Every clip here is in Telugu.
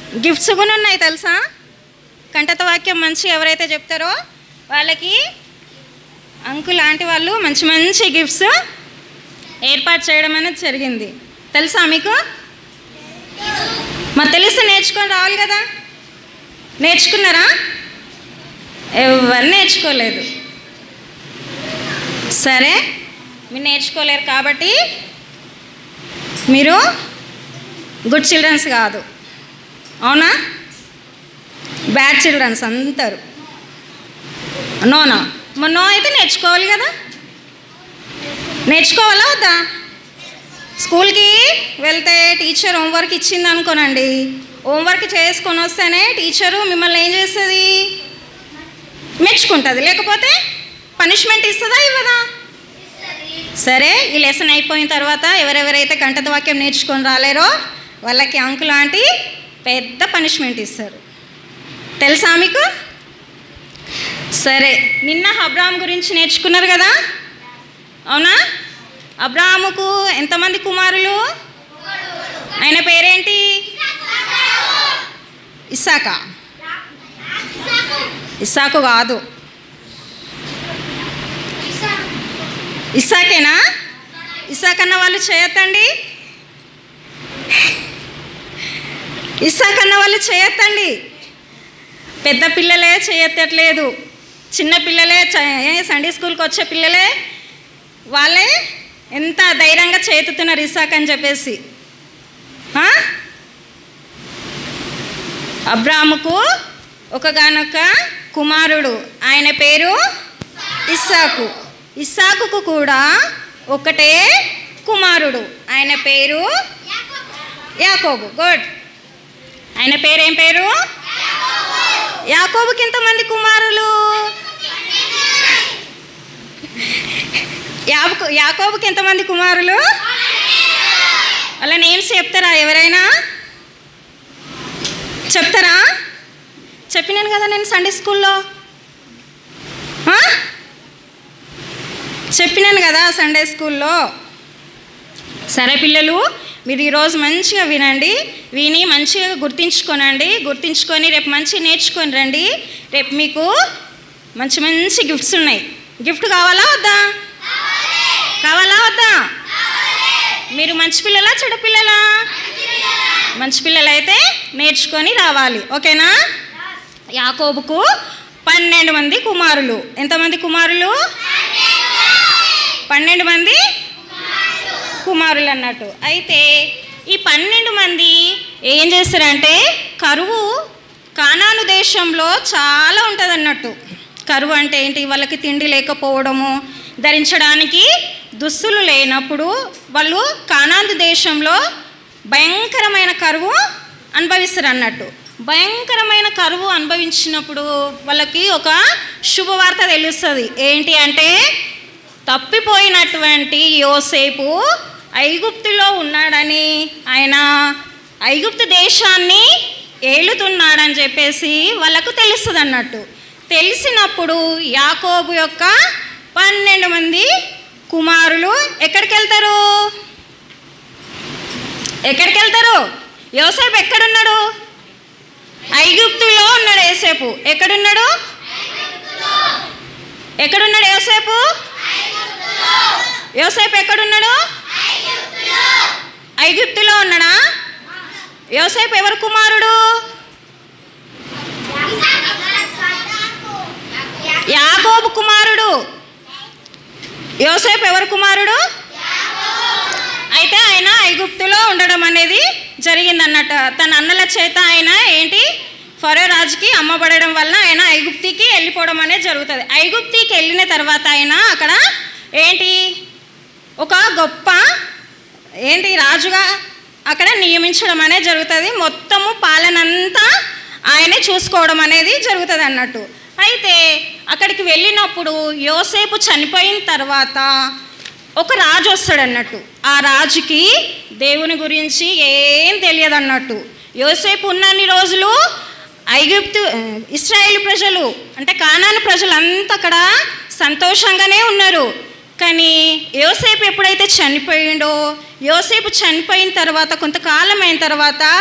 గిఫ్ట్స్ కూడా ఉన్నాయి తెలుసా కంటత వాక్యం మంచి ఎవరైతే చెప్తారో వాళ్ళకి అంకు లాంటి వాళ్ళు మంచి మంచి గిఫ్ట్స్ ఏర్పాటు చేయడం అనేది జరిగింది తెలుసా మీకు మరి తెలిస్తే నేర్చుకొని రావాలి కదా నేర్చుకున్నారా ఎవరు నేర్చుకోలేదు సరే మీరు నేర్చుకోలేరు కాబట్టి మీరు గుడ్ చిల్డ్రన్స్ కాదు అవునా బ్యాడ్ చిల్డ్రన్స్ అందరు నోనా మరి నో అయితే నేర్చుకోవాలి కదా నేర్చుకోవాలా వద్దా స్కూల్కి వెళ్తే టీచర్ హోంవర్క్ ఇచ్చింది అనుకోనండి హోంవర్క్ చేసుకొని వస్తేనే టీచరు మిమ్మల్ని ఏం చేస్తుంది మెచ్చుకుంటుంది లేకపోతే పనిష్మెంట్ ఇస్తుందా ఇవ్వదా సరే ఈ లెసన్ అయిపోయిన తర్వాత ఎవరెవరైతే కంటత వాక్యం నేర్చుకొని రాలేరో వాళ్ళకి అంకు లాంటి పెద్ద పనిష్మెంట్ ఇస్తారు తెలుసా మీకు సరే నిన్న అబ్రాహం గురించి నేర్చుకున్నారు కదా అవునా అబ్రాహాముకు ఎంతమంది కుమారులు ఆయన పేరేంటి ఇస్సాక ఇస్సాకు కాదు ఇస్సాకేనా ఇస్సాకన్న వాళ్ళు చేయొద్దండి ఇస్సాకన్న వాళ్ళు చేయొద్దండి పెద్ద పిల్లలే చేయట్లేదు చిన్న పిల్లలే చ- ఏ సండే స్కూల్కి వచ్చే పిల్లలే వాళ్ళే ఎంత ధైర్యంగా చేతుతున్నారు ఇసాక్ అని చెప్పేసి ఆ? అబ్రాముకు ఒకగానొక కుమారుడు ఆయన పేరు ఇస్సాకు ఇస్సాకుకు కూడా ఒకటే కుమారుడు ఆయన పేరు యాకోబు గుడ్ ఆయన పేరు ఏం పేరు యాకోబుకి ఎంతమంది కుమారులు యాకో యాకోబుకి ఎంతమంది కుమారులు వాళ్ళ నేమ్స్ చెప్తారా ఎవరైనా చెప్తారా చెప్పినాను కదా నేను సండే స్కూల్లో ఆ? చెప్పినాను కదా సండే స్కూల్లో సరే పిల్లలు మీరు ఈరోజు మంచిగా వినండి విని మంచిగా గుర్తించుకోనండి గుర్తించుకొని రేపు మంచిగా నేర్చుకొని రండి రేపు మీకు మంచి మంచి గిఫ్ట్స్ ఉన్నాయి గిఫ్ట్ కావాలా వద్దా కావాలా వద్దా మీరు మంచి పిల్లలా చెడు పిల్లలా మంచి పిల్లలైతే నేర్చుకొని రావాలి ఓకేనా యాకోబుకు పన్నెండు మంది కుమారులు ఎంతమంది కుమారులు పన్నెండు మంది కుమారులు అన్నట్టు అయితే ఈ పన్నెండు మంది ఏం చేస్తారంటే కరువు కానాను దేశంలో చాలా ఉంటుంది అన్నట్టు కరువు అంటే ఏంటి వాళ్ళకి తిండి లేకపోవడము ధరించడానికి దుస్తులు లేనప్పుడు వాళ్ళు కానాను దేశంలో భయంకరమైన కరువు అనుభవిస్తారు అన్నట్టు భయంకరమైన కరువు అనుభవించినప్పుడు వాళ్ళకి ఒక శుభవార్త తెలుస్తుంది ఏంటి అంటే తప్పిపోయినటువంటి యోసేపు ఐగుప్తులో ఉన్నాడని ఆయన ఐగుప్తు దేశాన్ని ఏలుతున్నాడని చెప్పేసి వాళ్ళకు తెలుస్తుంది అన్నట్టు తెలిసినప్పుడు యాకోబు యొక్క పన్నెండు మంది కుమారులు ఎక్కడికి వెళ్తారు ఎక్కడికి వెళ్తారు యోసేపు ఎక్కడున్నాడు ఐగుప్తులో ఉన్నాడు యోసేపు ఎక్కడున్నాడు ఎక్కడున్నాడు యోసేపు యోసేపు ఎక్కడున్నాడు ఐగుప్తులో ఉన్నాడా యోసేపు ఎవరు కుమారుడు యాకోబు కుమారుడు యోసేపు ఎవరు కుమారుడు అయితే ఆయన ఐగుప్తులో ఉండడం అనేది జరిగిందన్నట్టు తన అన్నల చేత ఆయన ఏంటి ఫరో రాజుకి అమ్మబడడం వల్ల ఆయన ఐగుప్తికి వెళ్ళిపోవడం అనేది జరుగుతుంది ఐగుప్తికి వెళ్ళిన తర్వాత ఆయన అక్కడ ఏంటి ఒక గొప్ప ఏంటి రాజుగా అక్కడ నియమించడం అనేది జరుగుతుంది మొత్తము పాలనంతా ఆయనే చూసుకోవడం అనేది జరుగుతుంది అన్నట్టు అయితే అక్కడికి వెళ్ళినప్పుడు యోసేపు చనిపోయిన తర్వాత ఒక రాజు వస్తాడు అన్నట్టు ఆ రాజుకి దేవుని గురించి ఏం తెలియదు అన్నట్టు యోసేపు ఉన్నన్ని రోజులు ఐగుప్తు ఇస్రాయేల్ ప్రజలు అంటే కానాను ప్రజలంతా అక్కడ సంతోషంగానే ఉన్నారు కానీ యోసేపు ఎప్పుడైతే చనిపోయిండో యోసేపు చనిపోయిన తర్వాత కొంతకాలం అయిన తర్వాత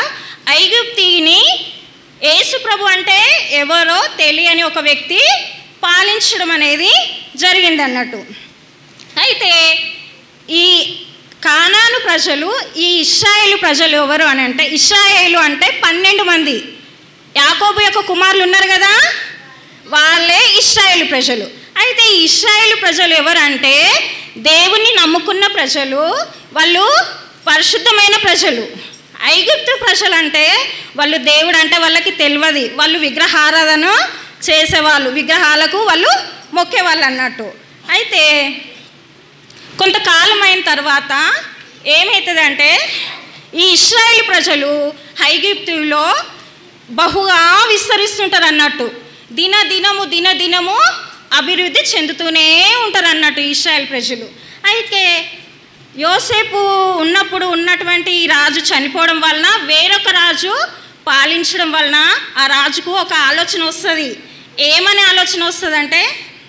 ఐగుప్తిని యేసు ప్రభు అంటే ఎవరో తెలియని ఒక వ్యక్తి పాలించడం అనేది జరిగింది అన్నట్టు అయితే ఈ కానాను ప్రజలు ఈ ఇస్రాయేలు ప్రజలు ఎవరు అని అంటే ఇస్రాయేలు అంటే పన్నెండు మంది యాకోబు యొక్క కుమారులు ఉన్నారు కదా వాళ్ళే ఇస్రాయేలు ప్రజలు అయితే ఈ ఇస్రాయేలు ప్రజలు ఎవరంటే దేవుని నమ్ముకున్న ప్రజలు వాళ్ళు పరిశుద్ధమైన ప్రజలు ఐగుప్తు ప్రజలు అంటే వాళ్ళు దేవుడు అంటే వాళ్ళకి తెలియదు వాళ్ళు విగ్రహారాధన చేసేవాళ్ళు విగ్రహాలకు వాళ్ళు మొక్కేవాళ్ళు అన్నట్టు అయితే కొంతకాలం అయిన తర్వాత ఏమవుతుందంటే ఈ ఇస్రాయేల్ ప్రజలు ఐగిప్తులో బహుగా విస్తరిస్తుంటారు అన్నట్టు దిన దినము దిన దినము అభివృద్ధి చెందుతూనే ఉంటారు అన్నట్టు ఇస్రాయేల్ ప్రజలు అయితే యోసేపు ఉన్నప్పుడు ఉన్నటువంటి ఈ రాజు చనిపోవడం వలన వేరొక రాజు పాలించడం వలన ఆ రాజుకు ఒక ఆలోచన వస్తుంది ఏమని ఆలోచన వస్తుందంటే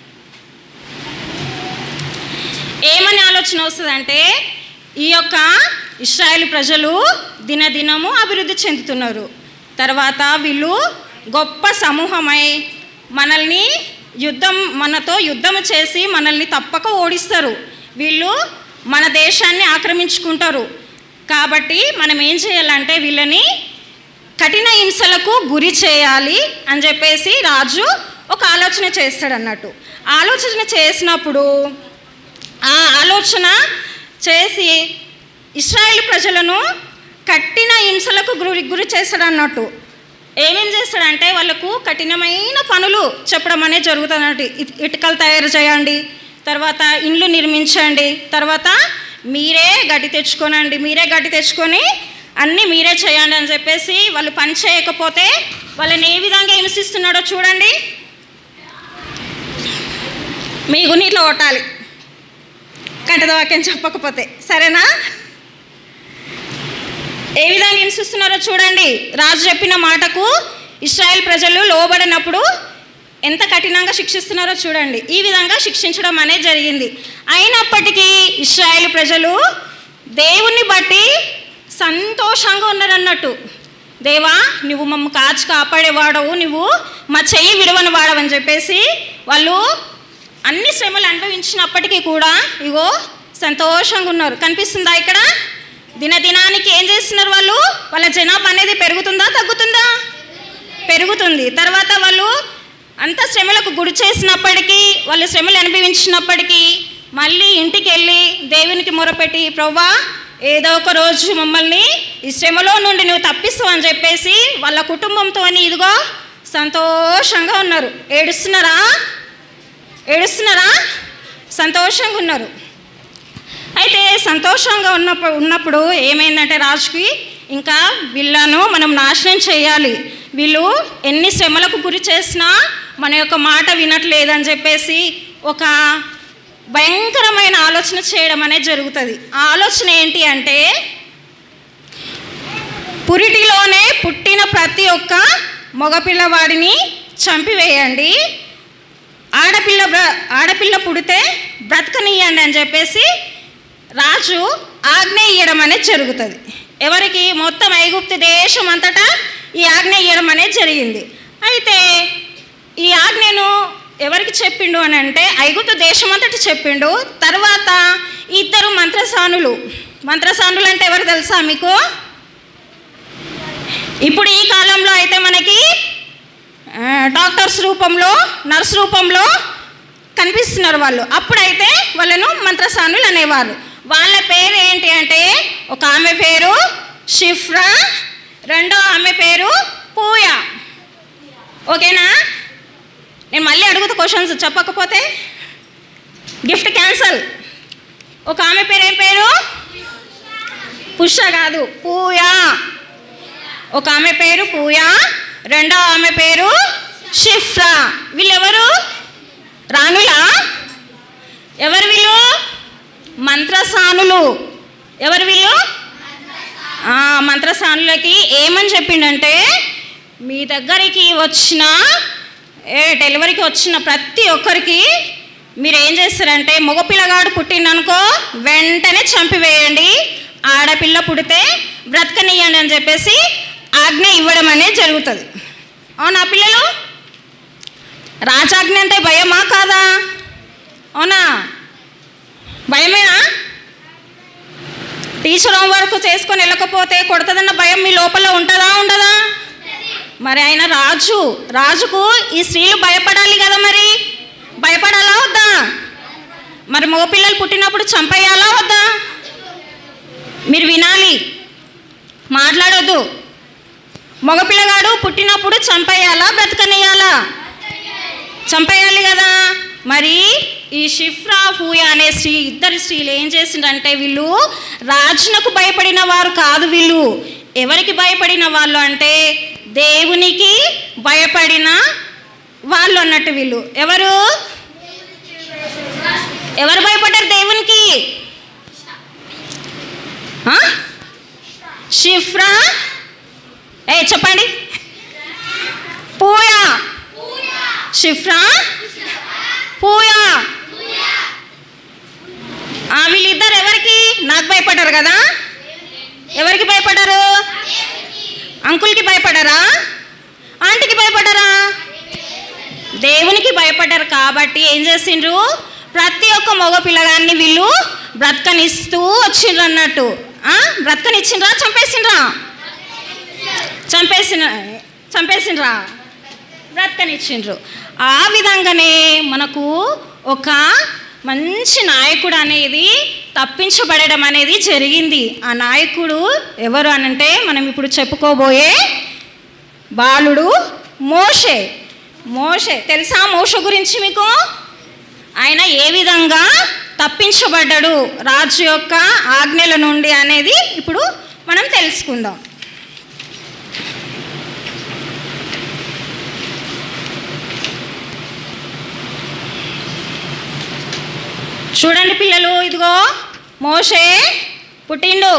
ఏమని ఆలోచన వస్తుందంటే ఈ యొక్క ఇస్రాయేల్ ప్రజలు దినదినము అభివృద్ధి చెందుతున్నారు తర్వాత వీళ్ళు గొప్ప సమూహమై మనల్ని యుద్ధం మనతో యుద్ధం చేసి మనల్ని తప్పక ఓడిస్తారు వీళ్ళు మన దేశాన్ని ఆక్రమించుకుంటారు కాబట్టి మనం ఏం చేయాలంటే వీళ్ళని కఠిన హింసలకు గురి చేయాలి అని చెప్పేసి రాజు ఒక ఆలోచన చేస్తాడు అన్నట్టు ఆలోచన చేసినప్పుడు ఆ ఆలోచన చేసి ఇస్రాయేల్ ప్రజలను కఠిన హింసలకు గురి గురి చేస్తాడు అన్నట్టు ఏమేం చేస్తాడంటే వాళ్ళకు కఠినమైన పనులు చెప్పడం అనేది జరుగుతుంది అన్నట్టు ఇట్- ఇటుకలు తయారు చేయండి తర్వాత ఇండ్లు నిర్మించండి తర్వాత మీరే గడ్డి తెచ్చుకోనండి మీరే గడ్డి తెచ్చుకొని అన్నీ మీరే చేయండి అని చెప్పేసి వాళ్ళు పని చేయకపోతే వాళ్ళని ఏ విధంగా హింసిస్తున్నాడో చూడండి మీ గునీట్లో కొట్టాలి కంటద వాక్యం చెప్పకపోతే సరేనా ఏ విధంగా హింసిస్తున్నారో చూడండి రాజు చెప్పిన మాటకు ఇస్రాయేల్ ప్రజలు లోబడినప్పుడు ఎంత కఠినంగా శిక్షిస్తున్నారో చూడండి ఈ విధంగా శిక్షించడం అనేది జరిగింది అయినప్పటికీ ఇస్రాయేల్ ప్రజలు దేవుణ్ణి బట్టి సంతోషంగా ఉన్నారన్నట్టు దేవా నువ్వు మమ్మ కాచి కాపాడేవాడవు నువ్వు మా చెయ్యి విడవని వాడవని చెప్పేసి వాళ్ళు అన్ని శ్రమలు అనుభవించినప్పటికీ కూడా ఇగో సంతోషంగా ఉన్నారు కనిపిస్తుందా ఇక్కడ దినదినానికి ఏం చేస్తున్నారు వాళ్ళు వాళ్ళ జనాభా అనేది పెరుగుతుందా తగ్గుతుందా పెరుగుతుంది తర్వాత వాళ్ళు అంత శ్రమలకు గురి చేసినప్పటికీ వాళ్ళు శ్రమలు అనుభవించినప్పటికీ మళ్ళీ ఇంటికి వెళ్ళి దేవునికి మొరపెట్టి ప్రవ్వా ఏదో ఒక రోజు మమ్మల్ని ఈ శ్రమలో నుండి నువ్వు తప్పిస్తావు అని చెప్పేసి వాళ్ళ కుటుంబంతో ఇదిగో సంతోషంగా ఉన్నారు ఏడుస్తున్నారా ఏడుస్తున్నారా సంతోషంగా ఉన్నారు అయితే సంతోషంగా ఉన్నప్పుడు ఉన్నప్పుడు ఏమైందంటే రాజుకి ఇంకా వీళ్ళను మనం నాశనం చేయాలి వీళ్ళు ఎన్ని శ్రమలకు గురి చేసినా మన యొక్క మాట వినట్లేదని చెప్పేసి ఒక భయంకరమైన ఆలోచన చేయడం అనేది జరుగుతుంది ఆ ఆలోచన ఏంటి అంటే పురిటిలోనే పుట్టిన ప్రతి ఒక్క మగపిల్లవాడిని చంపివేయండి ఆడపిల్ల బ్ర- ఆడపిల్ల పుడితే బ్రతకనియండి అని చెప్పేసి రాజు ఆజ్ఞ ఇయ్యడం అనేది జరుగుతుంది ఎవరికి మొత్తం ఐగుప్తు దేశం అంతటా ఈ ఆజ్ఞ ఇయ్యడం అనేది జరిగింది అయితే ఈ ఆజ్ఞను ఎవరికి చెప్పిండు అని అంటే ఐగుప్తు దేశం అంతటి చెప్పిండు తర్వాత ఇద్దరు మంత్రసానులు మంత్రసానులు అంటే ఎవరు తెలుసా మీకు ఇప్పుడు ఈ కాలంలో అయితే మనకి ఆ, డాక్టర్స్ రూపంలో నర్స్ రూపంలో కనిపిస్తున్నారు వాళ్ళు అప్పుడైతే వాళ్ళను మంత్రసానులు అనేవారు వాళ్ళ పేరు ఏంటి అంటే ఒక ఆమె పేరు షిఫ్రా రెండో ఆమె పేరు పూయ ఓకేనా నేను మళ్ళీ అడుగుతా క్వశ్చన్స్ చెప్పకపోతే గిఫ్ట్ క్యాన్సల్ ఒక ఆమె పేరు ఏం పేరు పుష కాదు పూయా ఒక ఆమె పేరు పూయా రెండో ఆమె పేరు షిఫ్రా వీళ్ళెవరు రాణులా ఎవరు వీళ్ళు మంత్రసానులు ఎవరు వీళ్ళు ఆ, మంత్రసానులకి ఏమని చెప్పిండంటే మీ దగ్గరికి వచ్చిన ఏ డెలివరీకి వచ్చిన ప్రతి ఒక్కరికి మీరు ఏం చేస్తారంటే మగపిల్లగాడు పుట్టిండనుకో వెంటనే చంపివేయండి ఆడపిల్ల పుడితే బ్రతకనియండి అని చెప్పేసి ఆజ్ఞ ఇవ్వడం అనేది జరుగుతుంది అవునా పిల్లలు రాజాజ్ఞ అంటే భయమా కాదా అవునా భయమేనా టీచర్ హోంవర్క్ చేసుకొని వెళ్ళకపోతే కొడుతుందన్న భయం మీ లోపల ఉంటుందా ఉండదా మరి ఆయన రాజు రాజుకు ఈ స్త్రీలు భయపడాలి కదా మరి భయపడాలా వద్దా మరి మగపిల్లలు పుట్టినప్పుడు చంపేయాలా వద్దా మీరు వినాలి మాట్లాడొద్దు మగపిల్లగాడు పుట్టినప్పుడు చంపేయాలా బ్రతకనియాలా చంపేయాలి కదా మరి ఈ షిఫ్రా హూయా అనే స్త్రీ ఇద్దరు స్త్రీలు ఏం చేసిండ్రంటే వీళ్ళు రాజునకు భయపడిన వారు కాదు వీళ్ళు ఎవరికి భయపడిన వాళ్ళు అంటే దేవునికి భయపడిన వాళ్ళు అన్నట్టు వీళ్ళు ఎవరు ఎవరు భయపడ్డారు దేవునికి ఆ? షిఫ్రా ఏ చెప్పండి పూయా షిఫ్రా పూయా ఆ, వీళ్ళిద్దరు ఎవరికి నాకు భయపడ్డారు కదా ఎవరికి భయపడ్డారు అంకుల్కి భయపడ్డారా ఆంటీకి భయపడ్డారా దేవునికి భయపడ్డారు కాబట్టి ఏం చేసిండ్రు ప్రతి ఒక్క మగ పిల్లగాన్ని వీళ్ళు బ్రతకనిస్తూ వచ్చిండ్రు అన్నట్టు ఆ? బ్రతకనిచ్చిండ్రా చంపేసిండ్రా చంపేసిన చంపేసిండ్రా బ్రతకనిచ్చిండ్రు ఆ విధంగానే మనకు ఒక మంచి నాయకుడు అనేది తప్పించబడడం అనేది జరిగింది ఆ నాయకుడు ఎవరు అనంటే మనం ఇప్పుడు చెప్పుకోబోయే బాలుడు మోషే మోషే తెలుసా మోష గురించి మీకు ఆయన ఏ విధంగా తప్పించబడ్డాడు రాజు యొక్క ఆజ్ఞల నుండి అనేది ఇప్పుడు మనం తెలుసుకుందాం చూడండి పిల్లలు ఇదిగో మోషే పుట్టిండు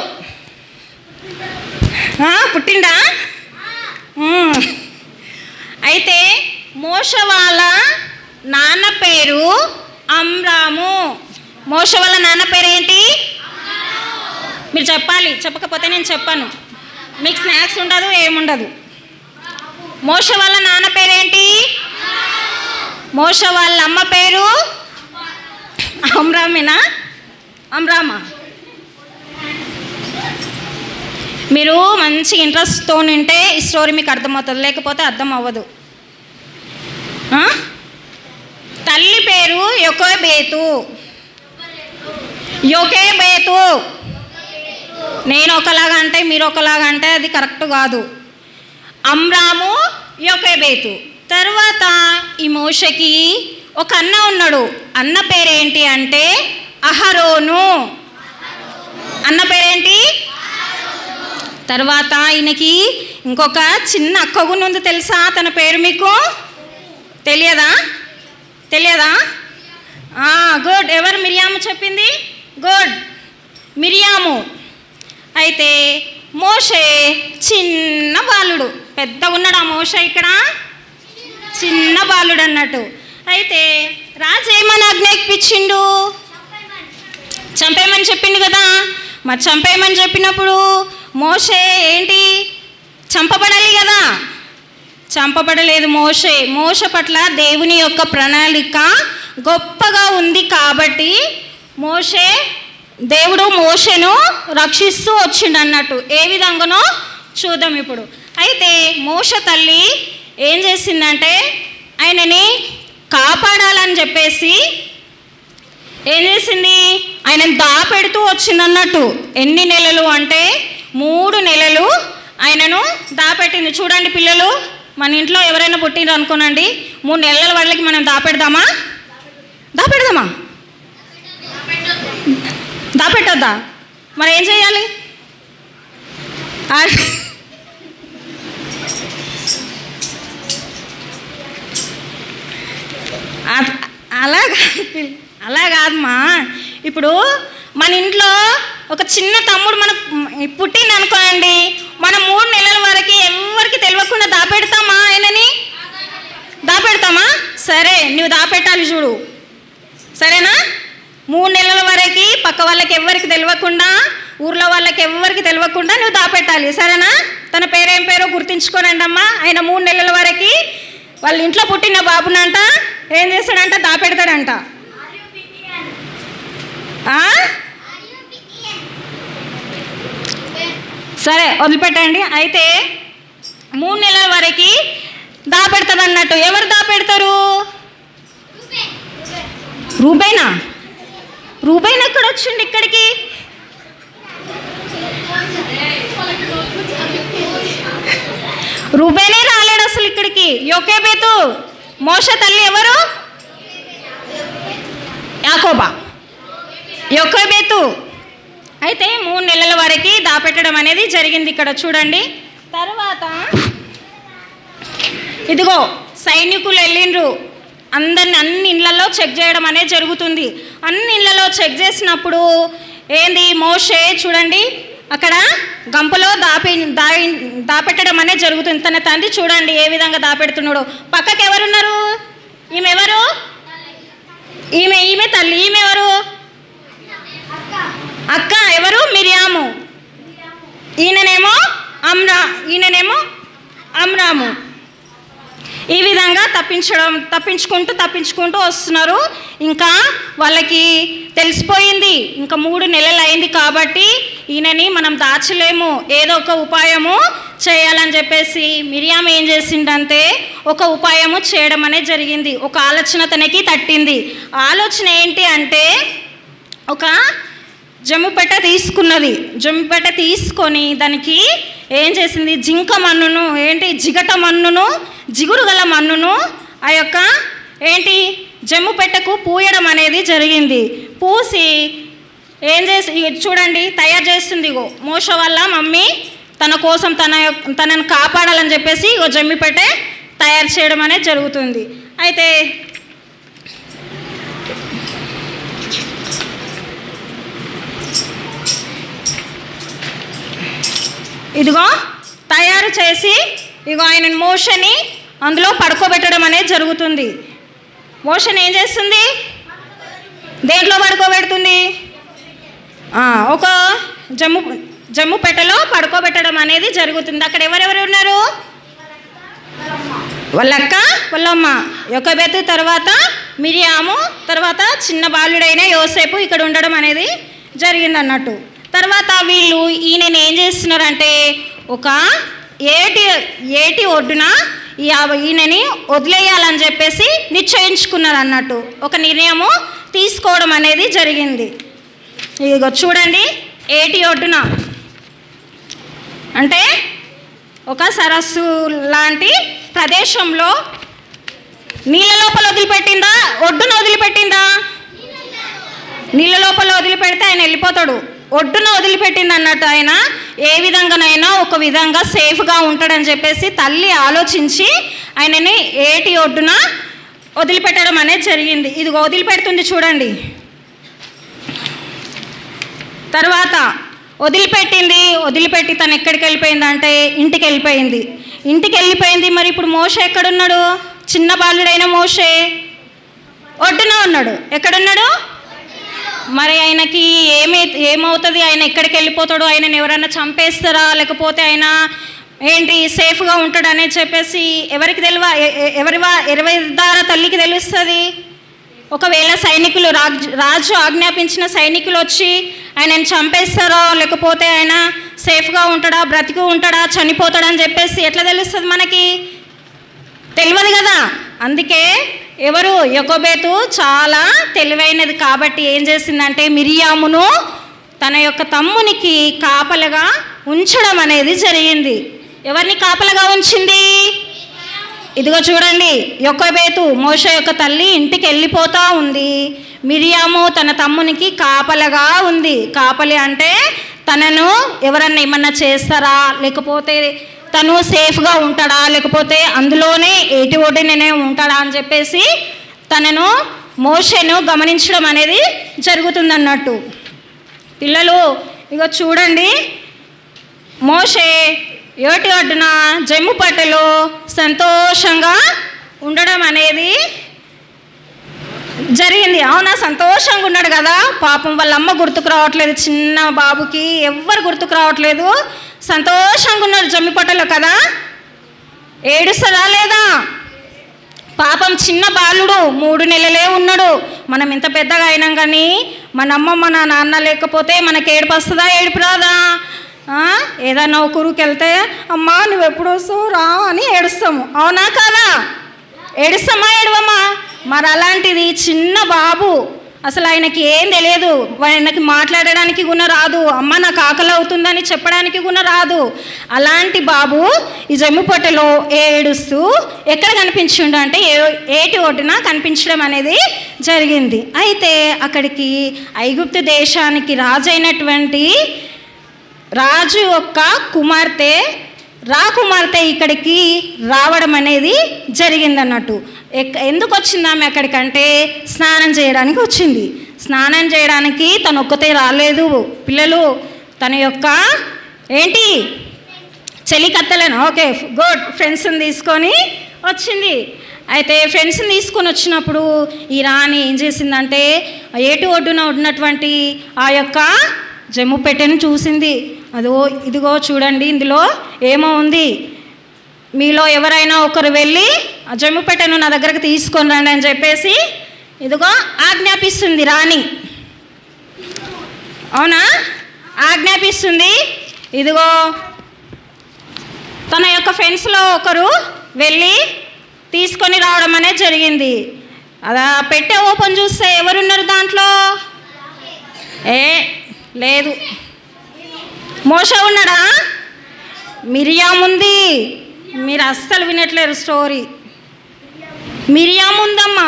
ఆ, పుట్టిండా ఉమ్. అయితే మోష వాళ్ళ నాన్న పేరు అమ్రాము మోష వాళ్ళ నాన్న పేరు ఏంటి మీరు చెప్పాలి చెప్పకపోతే నేను చెప్పాను మీకు స్నాక్స్ ఉండదు ఏముండదు మోష వాళ్ళ నాన్న పేరేంటి మోష వాళ్ళ అమ్మ పేరు అమ్రామేనా అమ్రామా మీరు మంచి ఇంట్రెస్ట్తో ఉంటే ఈ స్టోరీ మీకు అర్థమవుతుంది లేకపోతే అర్థం అవ్వదు ఆ? తల్లి పేరు యొకే బేతు యొకే బేతు నేను ఒకలాగా అంటే మీరు ఒకలాగా అంటే అది కరెక్ట్ కాదు అమ్రాము యొకే బేతు తర్వాత ఈ మోషకి ఒక అన్న ఉన్నాడు అన్న పేరేంటి అంటే అహరోను అన్న పేరేంటి తర్వాత ఈయనకి ఇంకొక చిన్న అక్క కూడా ఉంది తెలుసా తన పేరు మీకు తెలియదా తెలియదా గుడ్ ఎవరు మిరియాము చెప్పింది గుడ్ మిరియాము అయితే మోషే చిన్న బాలుడు పెద్ద ఉన్నాడు ఆ మోష ఇక్కడ చిన్న బాలుడు అన్నట్టు అయితే రాజు ఏమని ఆజ్ఞాపించిండు చంపేయమని చెప్పిండు కదా మరి చంపేయమని చెప్పినప్పుడు మోషే ఏంటి చంపబడాలి కదా చంపబడలేదు మోషే మోష పట్ల దేవుని యొక్క ప్రణాళిక గొప్పగా ఉంది కాబట్టి మోషే దేవుడు మోషను రక్షిస్తూ వచ్చిండు అన్నట్టు ఏ విధంగానో చూద్దాం ఇప్పుడు అయితే మోష తల్లి ఏం చేసిందంటే ఆయనని కాపాడాలని చెప్పేసి ఏం చేసింది ఆయన దాపెడుతూ వచ్చింది అన్నట్టు ఎన్ని నెలలు అంటే మూడు నెలలు ఆయనను దాపెట్టింది చూడండి పిల్లలు మన ఇంట్లో ఎవరైనా పుట్టిండ్రు అనుకోనండి మూడు నెలల వాళ్ళకి మనం దాపెడదామా దాపెడదామా దాపెట్టొద్దా మరి ఏం చేయాలి ఆ- అ- అలా కాదు పిల్ల- అలా కాదమ్మా ఇప్పుడు మన ఇంట్లో ఒక చిన్న తమ్ముడు మన పుట్టింది అనుకోండి మనం మూడు నెలల వరకు ఎవరికి తెలియకుండా దాపెడతామా ఆయనని దాపెడతామా సరే నువ్వు దాపెట్టాలి చూడు సరేనా మూడు నెలల వరకు పక్క వాళ్ళకి ఎవరికి తెలియకుండా ఊర్లో వాళ్ళకి ఎవరికి తెలియకుండా నువ్వు దాపెట్టాలి సరేనా తన పేరేం పేరో గుర్తించుకోనండి అమ్మా ఆయన మూడు నెలల వరకు వాళ్ళ ఇంట్లో పుట్టిన బాబునంట ఏం చేస్తాడంట దాపెడతాడంట ఆ? సరే వదిలిపెట్టండి అయితే మూడు నెలల వరకు దాపెడతాడు అన్నట్టు ఎవరు దాపెడతారు రూబైనా రూబైన్ ఎక్కడ వచ్చిండు ఇక్కడికి రూబేనే రాలేడు అసలు ఇక్కడికి యొకేబేతు మోష తల్లి ఎవరు యాకోబా యొకేబేతు అయితే మూడు నెలల వరకు దాపెట్టడం అనేది జరిగింది ఇక్కడ చూడండి తర్వాత ఇదిగో సైనికులు వెళ్ళిండ్రు అందరిని అన్ని ఇళ్ళల్లో చెక్ చేయడం అనేది జరుగుతుంది అన్ని ఇళ్ళలో చెక్ చేసినప్పుడు ఏంది మోషే చూడండి అక్కడ గంపలో దాపి దాయి దాపెట్టడం అనేది జరుగుతుంది తన తండ్రి చూడండి ఏ విధంగా దాపెడుతున్నాడు పక్కకి ఎవరున్నారు ఈమె ఎవరు ఈమె ఈమె తల్లి ఈమె ఎవరు అక్క ఎవరు మిరియాము ఈయననేమో అమ్రా ఈయననేమో అమ్రాము ఈ విధంగా తప్పించడం తప్పించుకుంటూ తప్పించుకుంటూ వస్తున్నారు ఇంకా వాళ్ళకి తెలిసిపోయింది ఇంకా మూడు నెలలు అయింది కాబట్టి ఈయనని మనం దాచలేము ఏదో ఒక ఉపాయము చేయాలని చెప్పేసి మిరియాం ఏం చేసిందంటే ఒక ఉపాయము చేయడం అనేది జరిగింది ఒక ఆలోచన తనకి తట్టింది ఆలోచన ఏంటి అంటే ఒక జమ్ముపెట్ట తీసుకున్నది జమ్ముపెట్ట తీసుకొని దానికి ఏం చేసింది జింక మన్నును ఏంటి జిగట మన్నును జిగురు గల మన్నును ఆ యొక్క ఏంటి జమ్ము పెట్టకు పూయడం అనేది జరిగింది పూసి ఏం చేసి ఇగో చూడండి తయారు చేస్తుంది ఇగో మోస వల్ల మమ్మీ తన కోసం తన యొక్క- తనని కాపాడాలని చెప్పేసి ఇగో జమ్మిపెట్టే తయారు చేయడం అనేది జరుగుతుంది అయితే ఇదిగో తయారు చేసి ఇగో ఆయన మోషని అందులో పడుకోబెట్టడం అనేది జరుగుతుంది మోషన్ ఏం చేస్తుంది దేంట్లో పడుకోబెడుతుంది ఆ, ఒక జమ్ము జమ్ము పెట్టెలో పడుకోబెట్టడం అనేది జరుగుతుంది అక్కడ ఎవరెవరు ఉన్నారు వాళ్ళక్క వాళ్ళమ్మ యొక్కబెత్తు తర్వాత మిరియాము తర్వాత చిన్న బాలుడైన యోసేపు ఇక్కడ ఉండడం అనేది జరిగింది అన్నట్టు తర్వాత వీళ్ళు ఈయనని ఏం చేస్తున్నారంటే ఒక ఏటి ఏటి ఒడ్డున ఈ ఆ- ఈయనని వదిలేయాలని చెప్పేసి నిశ్చయించుకున్నారు అన్నట్టు ఒక నిర్ణయము తీసుకోవడం అనేది జరిగింది ఇదిగో చూడండి ఏటి ఒడ్డున అంటే ఒక సరస్సు లాంటి ప్రదేశంలో నీళ్ళ లోపల వదిలిపెట్టిందా ఒడ్డున వదిలిపెట్టిందా నీళ్ళ లోపల వదిలిపెడితే ఆయన వెళ్ళిపోతాడు ఒడ్డున వదిలిపెట్టింది అన్నట్టు ఆయన ఏ విధంగానైనా ఒక విధంగా సేఫ్గా ఉంటాడని చెప్పేసి తల్లి ఆలోచించి ఆయనని ఏటి ఒడ్డున వదిలిపెట్టడం అనేది జరిగింది ఇది వదిలిపెడుతుంది చూడండి తర్వాత వదిలిపెట్టింది వదిలిపెట్టి తను ఎక్కడికి వెళ్ళిపోయింది అంటే ఇంటికి వెళ్ళిపోయింది ఇంటికి వెళ్ళిపోయింది మరి ఇప్పుడు మోషే ఎక్కడున్నాడు చిన్న బాలుడైన మోషే ఒడ్డున ఉన్నాడు ఎక్కడున్నాడు మరి ఆయనకి ఏమి ఏమవుతుంది ఆయన ఎక్కడికి వెళ్ళిపోతాడు ఆయనని ఎవరైనా చంపేస్తారా లేకపోతే ఆయన ఏంటి సేఫ్గా ఉంటాడు అనేది చెప్పేసి ఎవరికి తెలివ ఎ- ఎ- ఎవరి వా- ఎవరి ద్వారా తల్లికి తెలుస్తుంది ఒకవేళ సైనికులు రాజ్ రాజు ఆజ్ఞాపించిన సైనికులు వచ్చి ఆయనని చంపేస్తారో లేకపోతే ఆయన సేఫ్గా ఉంటాడా బ్రతికి ఉంటాడా చనిపోతాడా అని చెప్పేసి ఎట్లా తెలుస్తుంది మనకి తెలియదు కదా అందుకే ఎవరు యొకోబేతు చాలా తెలివైనది కాబట్టి ఏం చేసిందంటే మిరియామును తన యొక్క తమ్మునికి కాపలగా ఉంచడం అనేది జరిగింది ఎవరిని కాపలగా ఉంచింది ఇదిగో చూడండి యొక్కబేతు మోష యొక్క తల్లి ఇంటికి వెళ్ళిపోతా ఉంది మిరియాము తన తమ్మునికి కాపలగా ఉంది కాపలి అంటే తనను ఎవరన్నా ఏమన్నా చేస్తారా లేకపోతే తను సేఫ్గా ఉంటాడా లేకపోతే అందులోనే ఏటి ఒడిననే ఉంటాడా అని చెప్పేసి తనను మోషను గమనించడం అనేది జరుగుతుందన్నట్టు పిల్లలు ఇగో చూడండి మోషే ఏటి ఒడ్డున జమ్ము పట్టెలో సంతోషంగా ఉండడం అనేది జరిగింది అవునా సంతోషంగా ఉన్నాడు కదా పాపం వాళ్ళ అమ్మ గుర్తుకు రావట్లేదు చిన్న బాబుకి ఎవ్వరు గుర్తుకు రావట్లేదు సంతోషంగా ఉన్నాడు జమ్మిపట్టలో కదా ఏడుస్తారా లేదా పాపం చిన్న బాలుడు మూడు నెలలే ఉన్నాడు మనం ఇంత పెద్దగా అయినాం కానీ మన అమ్మ మన నాన్న లేకపోతే మనకి ఏడుపు వస్తుందా ఏడుపు రాదా ఆ? ఏదైనా ఒక ఊరికి వెళ్తే అమ్మా నువ్వు ఎప్పుడు వస్తావు రా అని ఏడుస్తాము అవునా కాదా ఏడుస్తామా ఏడవమ్మా మరి అలాంటిది చిన్న బాబు అసలు ఆయనకి ఏం తెలియదు ఆయనకి మాట్లాడడానికి గుణ రాదు అమ్మ నాకు ఆకలి అవుతుందని చెప్పడానికి గుణ రాదు అలాంటి బాబు ఈ జమ్మిపొట్టలో ఏడుస్తూ ఎక్కడ కనిపించిండు అంటే ఏ ఏటి ఒడ్డున కనిపించడం అనేది జరిగింది అయితే అక్కడికి ఐగుప్తు దేశానికి రాజైనటువంటి రాజు యొక్క కుమార్తె రా కుమార్తె ఇక్కడికి రావడం అనేది జరిగిందన్నట్టు ఎక్- ఎందుకు వచ్చింది ఆమె అక్కడికంటే స్నానం చేయడానికి వచ్చింది స్నానం చేయడానికి తను ఒక్కతే రాలేదు పిల్లలు తన యొక్క ఏంటి చెలికత్తలను ఓకే గుడ్ ఫ్రెండ్స్ని తీసుకొని వచ్చింది అయితే ఫ్రెండ్స్ని తీసుకొని వచ్చినప్పుడు ఈ రాణి ఏం చేసిందంటే ఆ ఏటి ఒడ్డున ఉన్నటువంటి ఆ యొక్క జమ్ము పెట్టెను చూసింది అదో ఇదిగో చూడండి ఇందులో ఏమో ఉంది మీలో ఎవరైనా ఒకరు వెళ్ళి ఆ జమ్ము పెట్టెను నా దగ్గరకు తీసుకొని రండి అని చెప్పేసి ఇదిగో ఆజ్ఞాపిస్తుంది రాణి అవునా ఆజ్ఞాపిస్తుంది ఇదిగో తన యొక్క ఫ్రెండ్స్లో ఒకరు వెళ్ళి తీసుకొని రావడం అనేది జరిగింది అలా పెట్టే ఓపెన్ చూస్తే ఎవరున్నారు దాంట్లో ఏ లేదు మోస ఉన్నాడా మిరియాం ఉంది మీరు అస్సలు వినట్లేరు స్టోరీ మిరియాం ఉందమ్మా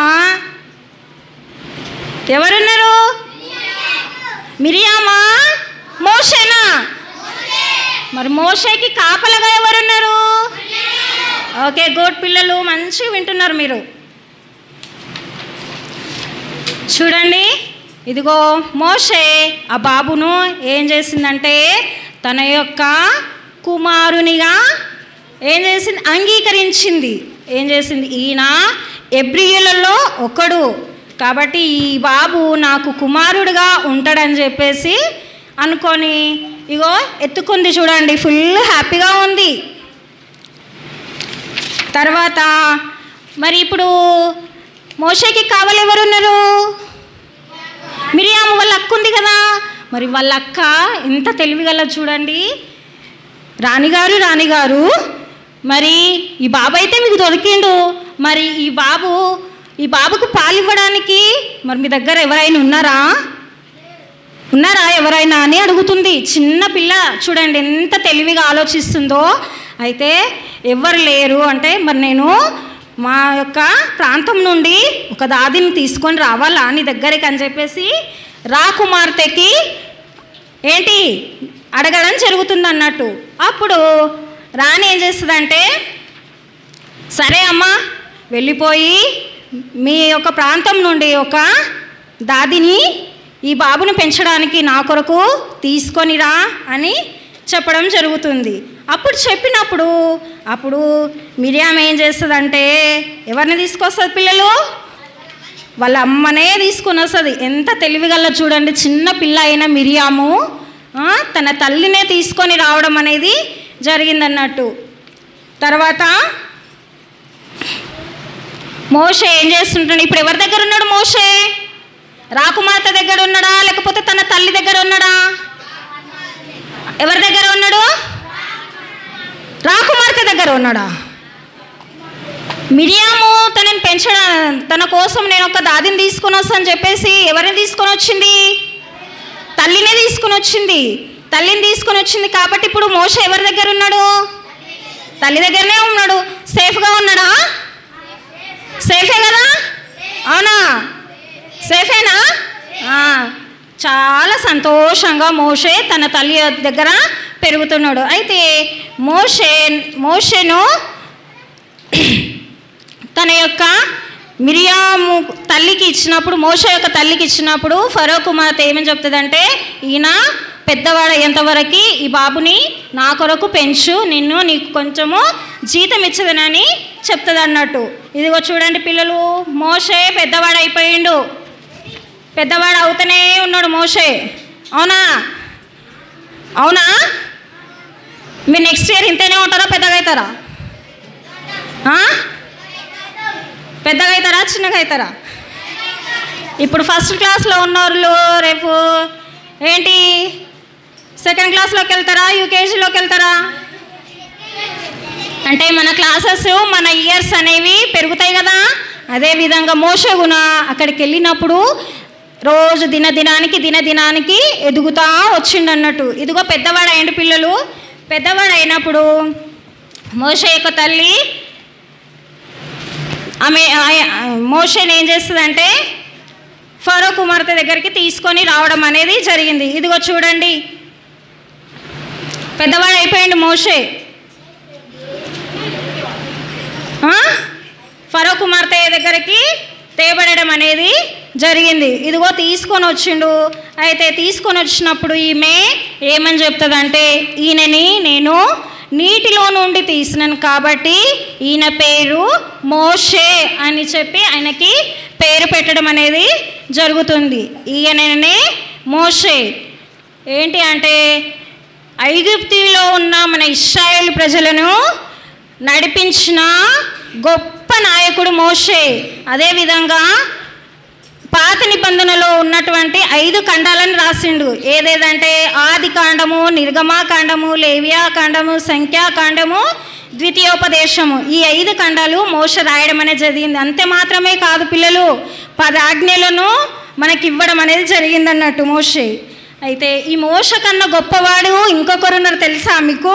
ఎవరున్నారు మిరియామా మోషేనా మరి మోషేకి కాపలగా ఎవరున్నారు ఓకే గుడ్ పిల్లలు మంచిగా వింటున్నారు మీరు చూడండి ఇదిగో మోషే ఆ బాబును ఏం చేసిందంటే తన యొక్క కుమారునిగా ఏం చేసింది అంగీకరించింది ఏం చేసింది ఈయన ఎబ్రియులలో ఒకడు కాబట్టి ఈ బాబు నాకు కుమారుడుగా ఉంటాడని చెప్పేసి అనుకొని ఇగో ఎత్తుకుంది చూడండి ఫుల్ హ్యాపీగా ఉంది తర్వాత మరి ఇప్పుడు మోషేకి కావాలి ఎవరున్నారు మిరియాము వాళ్ళ అక్క ఉంది కదా మరి వాళ్ళ అక్క ఎంత తెలివిగల చూడండి రాణిగారు రాణిగారు మరి ఈ బాబు అయితే మీకు దొరికిండు మరి ఈ బాబు ఈ బాబుకు పాలు ఇవ్వడానికి మరి మీ దగ్గర ఎవరైనా ఉన్నారా ఉన్నారా ఎవరైనా అని అడుగుతుంది చిన్న పిల్ల చూడండి ఎంత తెలివిగా ఆలోచిస్తుందో అయితే ఎవరు లేరు అంటే మరి నేను మా యొక్క ప్రాంతం నుండి ఒక దాదిని తీసుకొని రావాలా నీ దగ్గరికి అని చెప్పేసి రా కుమార్తెకి ఏంటి అడగడం జరుగుతుంది అన్నట్టు అప్పుడు రాణి ఏం చేస్తుందంటే సరే అమ్మా వెళ్ళిపోయి మీ యొక్క ప్రాంతం నుండి ఒక దాదిని ఈ బాబుని పెంచడానికి నా కొరకు తీసుకొని రా అని చెప్పడం జరుగుతుంది అప్పుడు చెప్పినప్పుడు అప్పుడు మిరియాం ఏం చేస్తుందంటే ఎవరిని తీసుకొస్తుంది పిల్లలు వాళ్ళ అమ్మనే తీసుకొని వస్తుంది ఎంత తెలివిగల చూడండి చిన్న పిల్ల అయిన మిరియాము ఆ, తన తల్లినే తీసుకొని రావడం అనేది జరిగిందన్నట్టు తర్వాత మోషే ఏం చేస్తుంటాడు ఇప్పుడు ఎవరి దగ్గర ఉన్నాడు మోషే రాకుమార్తె దగ్గర ఉన్నాడా లేకపోతే తన తల్లి దగ్గర ఉన్నాడా ఎవరి దగ్గర ఉన్నాడు రాకుమార్తె దగ్గర ఉన్నాడా మిరియాము తనని పెంచడం తన కోసం నేను ఒక దాదిని తీసుకొని వస్తాను చెప్పేసి ఎవరిని తీసుకొని వచ్చింది తల్లినే తీసుకొని వచ్చింది తల్లిని తీసుకొని వచ్చింది కాబట్టి ఇప్పుడు మోష ఎవరి దగ్గర ఉన్నాడు తల్లి దగ్గరనే ఉన్నాడు సేఫ్గా ఉన్నాడా సేఫే కదా అవునా సేఫేనా ఆ, చాలా సంతోషంగా మోషే తన తల్లి దగ్గర పెరుగుతున్నాడు అయితే మోషే మోషేను తన యొక్క మిరియాము తల్లికి ఇచ్చినప్పుడు మోష యొక్క తల్లికి ఇచ్చినప్పుడు ఫరో కుమార్తె ఏమని చెప్తుందంటే ఈయన పెద్దవాడు అయ్యేంతవరకు ఈ బాబుని నా కొరకు పెంచు నిన్ను నీకు కొంచెము జీతం ఇచ్చదనని చెప్తుంది అన్నట్టు ఇదిగో చూడండి పిల్లలు మోషే పెద్దవాడు అయిపోయిండు పెద్దవాడు అవుతూనే ఉన్నాడు మోషే అవునా అవునా మీరు నెక్స్ట్ ఇయర్ ఇంతనే ఉంటారా పెద్దగా అవుతారా ఆ? పెద్దగా అవుతారా చిన్నగా అవుతారా ఇప్పుడు ఫస్ట్ క్లాస్లో ఉన్నవాళ్ళు రేపు ఏంటి సెకండ్ క్లాస్లోకి వెళ్తారా యూకేజీలోకి వెళ్తారా అంటే మన క్లాసెస్ మన ఇయర్స్ అనేవి పెరుగుతాయి కదా అదే విధంగా మోసగుణ అక్కడికి వెళ్ళినప్పుడు రోజు దినదినానికి దినదినానికి ఎదుగుతా వచ్చిండు అన్నట్టు ఇదిగో పెద్దవాడు అయ్యండి పిల్లలు పెద్దవాడు అయినప్పుడు మోస యొక్క తల్లి ఆమె ఆయ- మోషేని ఏం చేస్తుందంటే ఫరో కుమార్తె దగ్గరికి తీసుకొని రావడం అనేది జరిగింది ఇదిగో చూడండి పెద్దవాడు అయిపోయింది మోషే ఆ? ఫరో కుమార్తె దగ్గరికి తేబడడం అనేది జరిగింది ఇదిగో తీసుకొని వచ్చిండు అయితే తీసుకొని వచ్చినప్పుడు ఈమె ఏమని చెప్తుందంటే ఈయనని నేను నీటిలో నుండి తీసినాను కాబట్టి ఈయన పేరు మోషే అని చెప్పి ఆయనకి పేరు పెట్టడం అనేది జరుగుతుంది ఈయననే మోషే ఏంటి అంటే ఐగుప్తిలో ఉన్న మన ఇస్రాయేల్ ప్రజలను నడిపించిన గొప్ప నాయకుడు మోషే అదేవిధంగా పాత నిబంధనలో ఉన్నటువంటి ఐదు ఖండాలను రాసిండు ఏదేదంటే ఆది కాండము నిర్గమాకాండము లేవియాకాండము సంఖ్యాకాండము ద్వితీయోపదేశము ఈ ఐదు ఖండాలు మోస రాయడం అనేది జరిగింది అంతే మాత్రమే కాదు పిల్లలు పది ఆజ్ఞలను మనకి ఇవ్వడం అనేది జరిగింది అన్నట్టు మోషే అయితే ఈ మోస కన్నా గొప్పవాడు ఇంకొకరు ఉన్నారు తెలుసా మీకు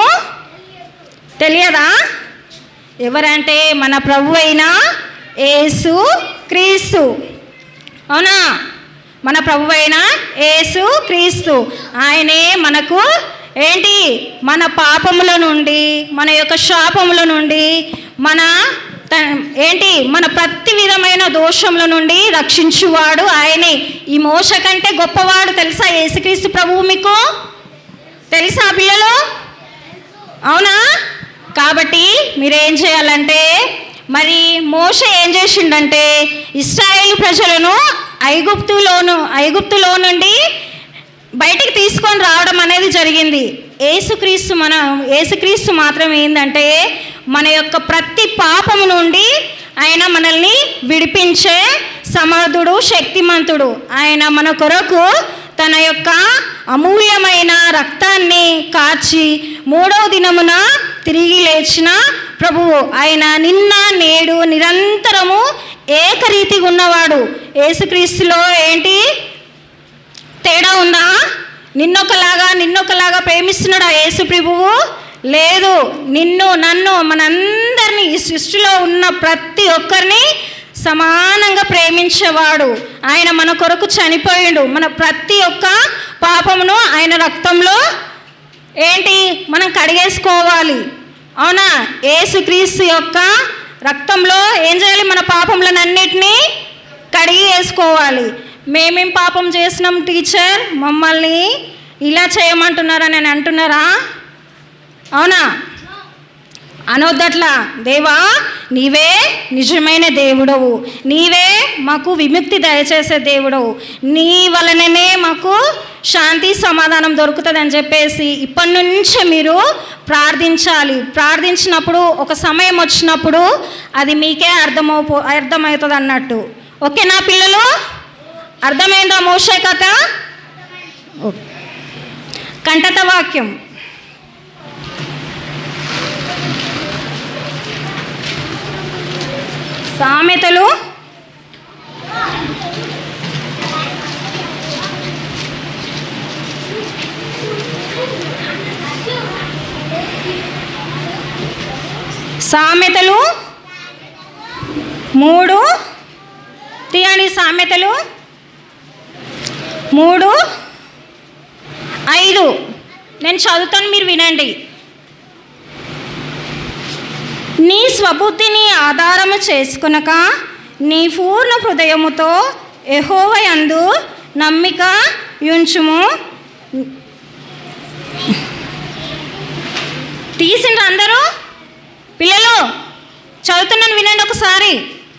తెలియదా ఎవరంటే మన ప్రభు అయిన యేసు క్రీస్తు అవునా మన ప్రభు అయిన యేసు క్రీస్తు ఆయనే మనకు ఏంటి మన పాపముల నుండి మన యొక్క శాపముల నుండి మన త- ఏంటి మన ప్రతి విధమైన దోషముల నుండి రక్షించువాడు ఆయనే ఈ మోస కంటే గొప్పవాడు తెలుసా యేసుక్రీస్తు ప్రభువు మీకు తెలుసా పిల్లలు అవునా కాబట్టి మీరేం చేయాలంటే మరి మోష ఏం చేసిండంటే ఇస్రాయేల్ ప్రజలను ఐగుప్తులోను ఐగుప్తులో నుండి బయటికి తీసుకొని రావడం అనేది జరిగింది ఏసుక్రీస్తు మన ఏసుక్రీస్తు మాత్రం ఏంటంటే మన యొక్క ప్రతి పాపము నుండి ఆయన మనల్ని విడిపించే సమర్థుడు శక్తిమంతుడు ఆయన మన కొరకు తన యొక్క అమూల్యమైన రక్తాన్ని కాచి మూడవ దినమున తిరిగి లేచిన ప్రభువు ఆయన నిన్న నేడు నిరంతరము ఏకరీతిగా ఉన్నవాడు యేసుక్రీస్తులో ఏంటి తేడా ఉందా నిన్నొకలాగా నిన్నొకలాగా ప్రేమిస్తున్నాడా యేసు ప్రభువు లేదు నిన్ను నన్ను మనందరినీ ఈ సృష్టిలో ఉన్న ప్రతి ఒక్కరిని సమానంగా ప్రేమించేవాడు ఆయన మన కొరకు చనిపోయిండు మన ప్రతి ఒక్క పాపమును ఆయన రక్తంలో ఏంటి మనం కడిగేసుకోవాలి అవునా యేసుక్రీస్తు యొక్క రక్తంలో ఏం చేయాలి మన పాపములను అన్నిటినీ కడిగి వేసుకోవాలి మేమేం పాపం చేసినాం టీచర్ మమ్మల్ని ఇలా చేయమంటున్నారని అని అంటున్నారా అవునా అనొద్దట్లా దేవా నీవే నిజమైన దేవుడవు నీవే మాకు విముక్తి దయచేసే దేవుడవు నీ వలననే మాకు శాంతి సమాధానం దొరుకుతుంది అని చెప్పేసి ఇప్పటి నుంచే మీరు ప్రార్థించాలి ప్రార్థించినప్పుడు ఒక సమయం వచ్చినప్పుడు అది మీకే అర్థమవు అర్థమవుతుంది అన్నట్టు ఓకేనా పిల్లలు అర్థమైందా మోషే కథ ఓకే. కంటత వాక్యం సామెతలు సామెతలు మూడు తీయండి సామెతలు మూడు ఐదు నేను చదువుతాను మీరు వినండి నీ స్వబుద్ధిని ఆధారము చేసుకునక నీ పూర్ణ హృదయముతో యెహోవయందు నమ్మిక యుంచుము తీసిండ్రు అందరూ పిల్లలు చదువుతున్నాను వినండి ఒకసారి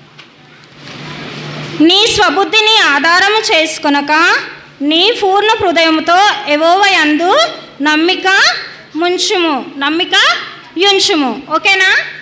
నీ స్వబుద్ధిని ఆధారము చేసుకొనక నీ పూర్ణ హృదయముతో ఎవోవయందు నమ్మిక ముంచుము నమ్మిక యుంచుము ఓకేనా